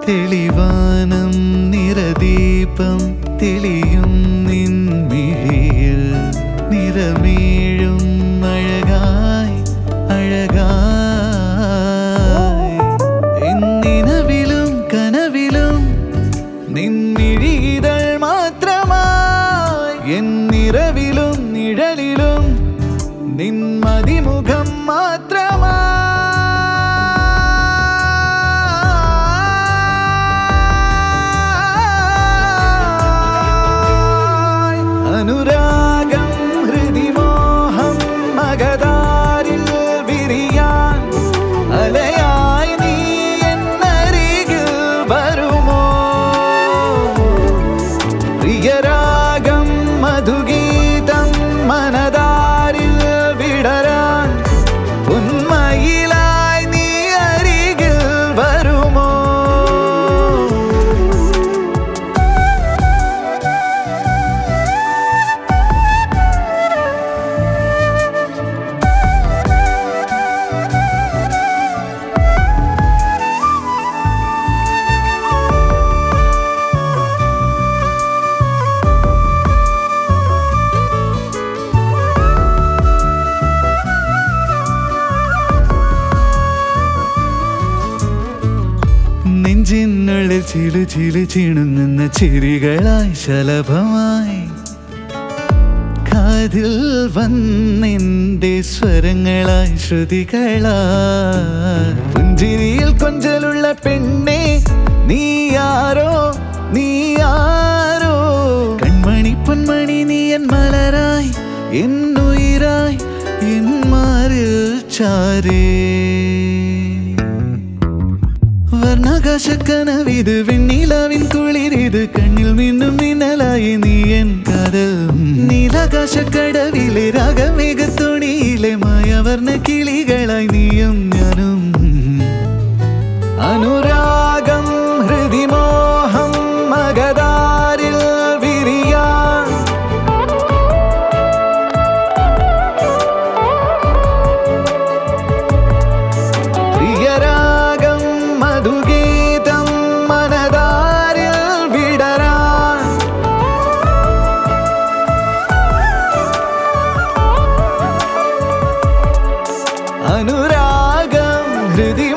തെളിവാനം നിറദീപം തെളിയും നിൻമിഴിയിൽ നിറമേഴും അഴകായി അഴകായി എന്നിനവിലും കനവിലും നിന്നിഴിതൾ മാത്രമായി എന്നിറവിലും നിഴലിലും നിന്മതിമുഖം മാത്രമായി അനുരാഗം ഹൃദിമോഹം മകതാരിൽ വിരിയാൻ അലയായി നീ എന്നരികിൽ വരുമോ പ്രിയരാഗം മധുഗീതം മനതാരിൽ വിടരാൻ ഉന്മയിലായി നീ അരികിൽ വരുമോ നെഞ്ചിനുള്ളിൽ ചിലു ചിലു ചിണുങ്ങുന്ന ചിരികളായി ശലഭമായി കാതിൽ വന്നെന്റെ സ്വരങ്ങളായി ശ്രുതികളായി പുഞ്ചിരിയിൽ കൊഞ്ചലുള്ള പെണ്ണെ നീ ആരോ നീ ആരോ കൺമണി പൊന്മണി നീ എൻ മലരായി എന്നുയിരായി എൻ മാറിൽ ചാരേ വർണ്ണാകാശക്കനവിത് വെണ്ണിലാവിൻ കുളിരിത് കണ്ണിൽ മിന്നും മിന്നലായി നീ എൻ കാതൽ നീലാകാശക്കടവിലെ രാഗമേഘത്തുണിയിലെ മായവർണ്ണ കിളികളായി നീയും ഞാനും അനുരാഗം ഹൃദിമോഹം മകതാരിൽ വിരിയാൻ പ്രിയരാഗം മധുഗീതം മനതാരിൽ വിടരാൻ അനുരാഗം ഹൃദി